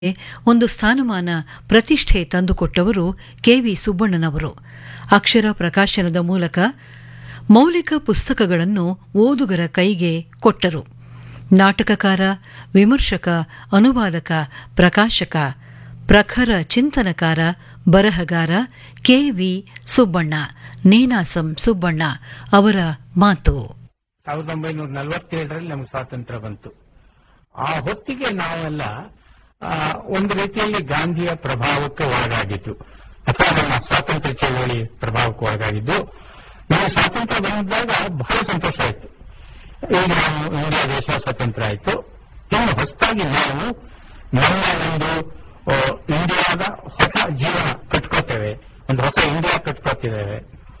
ಒಂದು ಸ್ಥಾನಮಾನ ಪ್ರತಿಷ್ಠೆ ತಂದುಕೊಟ್ಟವರು ಕೆವಿ ಸುಬ್ಬಣ್ಣನವರು ಅಕ್ಷರ ಪ್ರಕಾಶನದ ಮೂಲಕ ಮೌಲಿಕ ಪುಸ್ತಕಗಳನ್ನು ಓದುಗರ ಕೈಗೆ ಕೊಟ್ಟರು ನಾಟಕಕಾರ ವಿಮರ್ಶಕ ಅನುವಾದಕ ಪ್ರಕಾಶಕ ಪ್ರಖರ ಚಿಂತನಕಾರ ಬರಹಗಾರ ಕೆವಿ ಸುಬ್ಬಣ್ಣ ನೀನಾಸಂ ಸುಬ್ಬಣ್ಣ ಅವರ ಮಾತು ಸಾವಿರದ ಒಂಬೈನೂರ ನಲವತ್ತೇಳರಲ್ಲಿ ನಮ್ಗೆ ಸ್ವಾತಂತ್ರ್ಯ ಬಂತು ಆ ಹೊತ್ತಿಗೆ ನಾವೆಲ್ಲ ಆ, ಒಂದು ರೀತಿಯಲ್ಲಿ ಗಾಂಧಿಯ ಪ್ರಭಾವಕ್ಕೆ ಒಳಗಾಗಿತ್ತು ಅಥವಾ ನಮ್ಮ ಸ್ವಾತಂತ್ರ್ಯ ಚಳವಳಿ ಪ್ರಭಾವಕ್ಕೆ ಒಳಗಾಗಿದ್ದು ನಮಗೆ ಸ್ವಾತಂತ್ರ್ಯ ಬಂದಾಗ ಬಹಳ ಸಂತೋಷ ಆಯಿತು ಈಗ ನಾವು ಇಂಡಿಯಾ ದೇಶ ಸ್ವತಂತ್ರ ಆಯಿತು ಇನ್ನು ಹೊಸದಾಗಿ ನಾವು ನಮ್ಮ ಒಂದು ಆ, ಇಂಡಿಯಾದ ಹೊಸ ಜೀವನ ಕಟ್ಕೋತೇವೆ ಒಂದು ಹೊಸ ಇಂಡಿಯಾ ಕಟ್ಕೋತಿದ್ದೇವೆ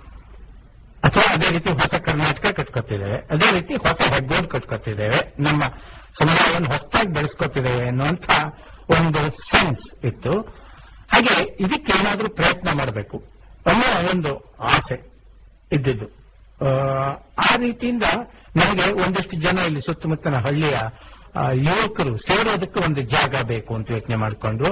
ಅಥವಾ ಅದೇ ರೀತಿ ಹೊಸ ಕರ್ನಾಟಕ ಕಟ್ಕೊತಿದ್ದೇವೆ ಅದೇ ರೀತಿ ಹೊಸ ಹೆಗ್ಗೋಡ್ ಕಟ್ಕೊತಿದ್ದೇವೆ ನಮ್ಮ ಸಮುದಾಯವನ್ನು ಹೊಸದಾಗಿ ಬೆಳೆಸ್ಕೊತಿದ್ದೇವೆ ಅನ್ನುವಂಥ ಒಂದು ಸೆನ್ಸ್ ಇತ್ತು ಹಾಗೆ ಇದಕ್ಕೆ ಏನಾದರೂ ಪ್ರಯತ್ನ ಮಾಡಬೇಕು ಅನ್ನೋ ಒಂದು ಆಸೆ ಇದ್ದಿದ್ದು ಆ, ಆ ರೀತಿಯಿಂದ ನನಗೆ ಒಂದಷ್ಟು ಜನ ಇಲ್ಲಿ ಸುತ್ತಮುತ್ತಲ ಹಳ್ಳಿಯ ಆ, ಯುವಕರು ಸೇರೋದಕ್ಕೆ ಒಂದು ಜಾಗ ಬೇಕು ಅಂತ ಯೋಚನೆ ಮಾಡಿಕೊಂಡು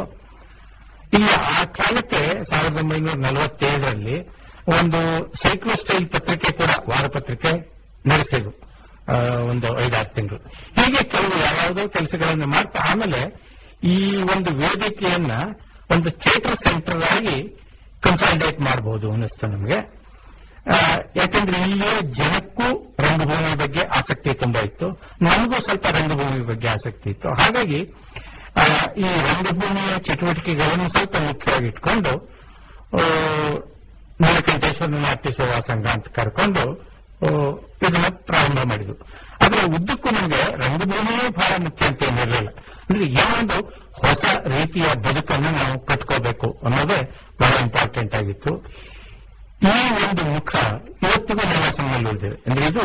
ಇಲ್ಲಿ ಆ ಕಾಲಕ್ಕೆ ಸಾವಿರದ ಒಂಬೈನೂರ ನಲವತ್ತೇಳರಲ್ಲಿ ಒಂದು ಸೈಕ್ಲೋ ಸ್ಟೈಲ್ ಪತ್ರಿಕೆ ಕೂಡ ವಾರಪತ್ರಿಕೆ ನಡೆಸಿದ್ರು ಆ, ಒಂದು ಐದಾರು ತಿಂಗಳು ಹೀಗೆ ಕೆಲವು ಯಾವ್ಯಾವುದೋ ಕೆಲಸಗಳನ್ನು ಮಾಡ್ತಾ ಆಮೇಲೆ ಈ ಒಂದು ವೇದಿಕೆಯನ್ನ ಒಂದು ಥಿಯೇಟರ್ ಸೆಂಟರ್ ಆಗಿ ಕನ್ಸಾಲಿಡೇಟ್ ಮಾಡಬಹುದು ಅನ್ನಿಸ್ತು ನಮಗೆ ಆ, ಯಾಕಂದ್ರೆ ಇಲ್ಲಿಯ ಜನಕ್ಕೂ ರಂಗಭೂಮಿ ಬಗ್ಗೆ ಆಸಕ್ತಿ ತುಂಬಾ ಇತ್ತು ನನಗೂ ಸ್ವಲ್ಪ ರಂಗಭೂಮಿ ಬಗ್ಗೆ ಆಸಕ್ತಿ ಇತ್ತು ಹಾಗಾಗಿ ಆ, ಈ ರಂಗಭೂಮಿಯ ಚಟುವಟಿಕೆಗಳನ್ನು ಸ್ವಲ್ಪ ಮುಖ್ಯವಾಗಿ ಇಟ್ಕೊಂಡು ಆ, ನೀಲಕಂಠೇಶ್ವರ ನಾಟ್ಯ ಸೇವಾ ಸಂಘ ಅಂತ ಕರ್ಕೊಂಡು ಆ, ಇದನ್ನ ಪ್ರಾರಂಭ ಮಾಡಿದ್ರು ಆದ್ರೆ ಉದ್ದಕ್ಕೂ ನಮಗೆ ರಂಗಭೂಮಿಯೇ ಬಹಳ ಮುಖ್ಯ ಅಂತ ಏನಿರಲಿಲ್ಲ ಅಂದ್ರೆ ಏನೊಂದು ಹೊಸ ರೀತಿಯ ಬದುಕನ್ನು ನಾವು ಕಟ್ಕೋಬೇಕು ಅನ್ನೋದೇ ಬಹಳ ಇಂಪಾರ್ಟೆಂಟ್ ಆಗಿತ್ತು ಈ ಒಂದು ಮುಖ ಇವತ್ತಿಗೂ ನನ್ನ ಸಮ್ಮಲ್ಲಿ ಉಳಿದಿದೆ ಅಂದ್ರೆ ಇದು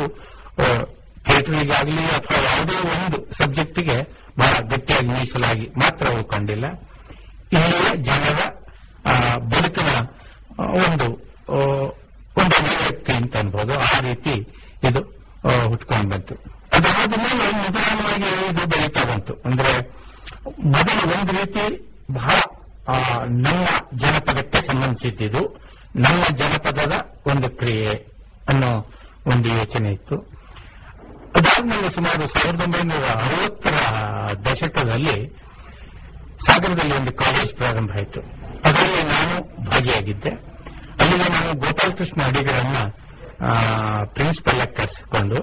ಥಿಯೇಟರ್ಗಾಗಲಿ ಅಥವಾ ಯಾವುದೋ ಒಂದು ಸಬ್ಜೆಕ್ಟಿಗೆ ಬಹಳ ಗಟ್ಟಿಯಾಗಿ ಮೀಸಲಾಗಿ ಮಾತ್ರ ಉಳ್ಕೊಂಡಿಲ್ಲ ಇಲ್ಲಿಯ ಜನರ ಆ, ಬದುಕಿನ ಆ, ಒಂದು ಆ, ಒಂದು ಅಭಿವ್ಯಕ್ತಿ ಅಂತ ಅನ್ಬೋದು ಆ ರೀತಿ ಇದು ಹುಟ್ಕೊಂಡು ಬಂತು ಅದಾದ ಮೇಲೆ ನಿಧಾನವಾಗಿ ಇದು ಬೆಳೀತಾ ಬಂತು ಅಂದ್ರೆ ಮೊದಲು ಒಂದು ರೀತಿ ಬಹಳ ಆ, ನಮ್ಮ ಜನಪದಕ್ಕೆ ಸಂಬಂಧಿಸಿದ್ದು ನಮ್ಮ ಜನಪದದ ಒಂದು ಕ್ರಿಯೆ ಅನ್ನೋ ಒಂದು ಯೋಚನೆ ಇತ್ತು ಅದಾದ್ಮೇಲೆ ಸುಮಾರು ಸಾವಿರದ ಒಂಬೈನೂರ ಅರವತ್ತರ ದಶಕದಲ್ಲಿ ಸಾಗರದಲ್ಲಿ ಒಂದು ಕಾಲೇಜ್ ಪ್ರಾರಂಭ ಆಯಿತು ಅದರಲ್ಲಿ ನಾನು ಭಾಗಿಯಾಗಿದ್ದೆ ಅಲ್ಲಿಗೆ ನಾವು ಗೋಪಾಲಕೃಷ್ಣ ಅಡಿಗರನ್ನ ಪ್ರಿನ್ಸಿಪಲ್ ಆಗಿ ಕರೆಸಿಕೊಂಡು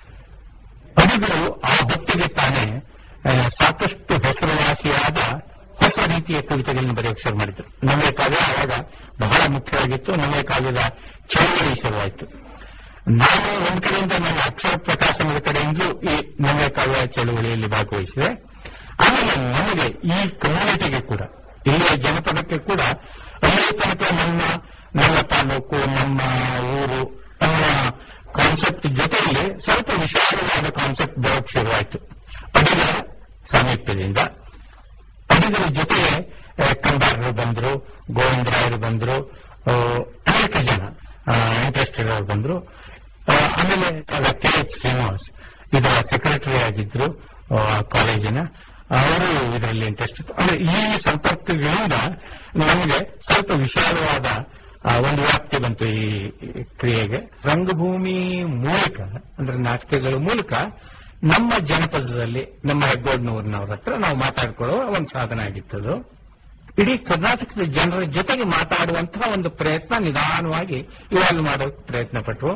ಅಡಿಗರು ಆ ಹೊತ್ತಿಗೆ ತಾನೇ ಆ, ಸಾಕಷ್ಟು ಹೆಸರುವಾಸಿಯಾದ ಹೊಸ ರೀತಿಯ ಕವಿತೆಗಳನ್ನು ಬರೆಯೋಕೆ ಶುರು ಮಾಡಿದ್ರು ನಮಗೆ ಕಾವ್ಯ ಆವಾಗ ಬಹಳ ಮುಖ್ಯವಾಗಿತ್ತು ನಮಗೆ ಕಾವ್ಯದ ಚಳವಳಿ ಶುರುವಾಯಿತು ನಾನು ಒಂದು ಕಡೆಯಿಂದ ನನ್ನ ಅಕ್ಷರ ಪ್ರಕಾಶನದ ಕಡೆಯಿಂದಲೂ ಈ ನಮಗೆ ಕಾವ್ಯ ಚಳವಳಿಯಲ್ಲಿ ಭಾಗವಹಿಸಿದೆ ಆಮೇಲೆ ನಮಗೆ ಈ ಕಮ್ಯುನಿಟಿಗೆ ಕೂಡ ಇಲ್ಲಿಯ ಜನಪದಕ್ಕೆ ಕೂಡ ಅಲ್ಲಿ ತನಕ ನಮ್ಮ ನಮ್ಮ ತಾಲೂಕು ನಮ್ಮ ಊರು ನಮ್ಮ ಕಾನ್ಸೆಪ್ಟ್ ಜೊತೆಯಲ್ಲಿ ಸ್ವಲ್ಪ ವಿಶಾಲವಾದ ಕಾನ್ಸೆಪ್ಟ್ ಬರೋಕ್ ಶುರುವಾಯಿತು ಅಡಿಗರ ಸಾಮೀಪ್ಯದಿಂದ ಅಡಿಗರ ಜೊತೆಗೆ ಆ, ಕಂಬಾರರು ಬಂದ್ರು ಗೋವಿಂದರಾಯರು ಬಂದ್ರು ಆ, ಅನೇಕ ಜನ ಇಂಟ್ರೆಸ್ಟ್ ಇರೋರು ಬಂದ್ರು ಆ, ಆಮೇಲೆ ಕೆ ಎಚ್ ಶ್ರೀನಿವಾಸ್ ಇದರ ಸೆಕ್ರೆಟರಿ ಆಗಿದ್ರು ಆ, ಕಾಲೇಜಿನ ಅವರು ಇದರಲ್ಲಿ ಇಂಟ್ರೆಸ್ಟ್ ಇತ್ತು ಅಂದ್ರೆ ಈ ಸಂಪರ್ಕಗಳಿಂದ ನಮಗೆ ಸ್ವಲ್ಪ ವಿಶಾಲವಾದ ಆ, ಒಂದು ವ್ಯಾಪ್ತಿ ಬಂತು ಈ ಈ ಕ್ರಿಯೆಗೆ ರಂಗಭೂಮಿ ಮೂಲಕ ಅಂದ್ರೆ ನಾಟಕಗಳ ಮೂಲಕ ನಮ್ಮ ಜನಪದದಲ್ಲಿ ನಮ್ಮ ಹೆಗ್ಗೋಡ್ನೂರಿನವ್ರ ಹತ್ರ ನಾವು ಮಾತಾಡ್ಕೊಳ್ಳುವ ಒಂದು ಸಾಧನ ಆಗಿತ್ತದು ಇಡೀ ಕರ್ನಾಟಕದ ಜನರ ಜೊತೆಗೆ ಮಾತಾಡುವಂತಹ ಒಂದು ಪ್ರಯತ್ನ ನಿಧಾನವಾಗಿ ಇವಾಲ್ವ್ ಮಾಡೋಕೆ ಪ್ರಯತ್ನ ಪಟ್ವು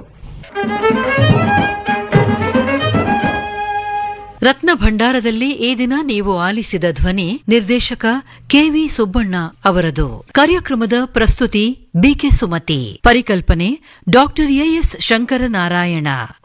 ರತ್ನ ಭಂಡಾರದಲ್ಲಿ ಈ ದಿನ ನೀವು ಆಲಿಸಿದ ಧ್ವನಿ ನಿರ್ದೇಶಕ ಕೆವಿ ಸುಬ್ಬಣ್ಣ ಅವರದು ಕಾರ್ಯಕ್ರಮದ ಪ್ರಸ್ತುತಿ ಬಿಕೆ ಸುಮತಿ ಪರಿಕಲ್ಪನೆ ಡಾಕ್ಟರ್ ಎಎಸ್ ಶಂಕರನಾರಾಯಣ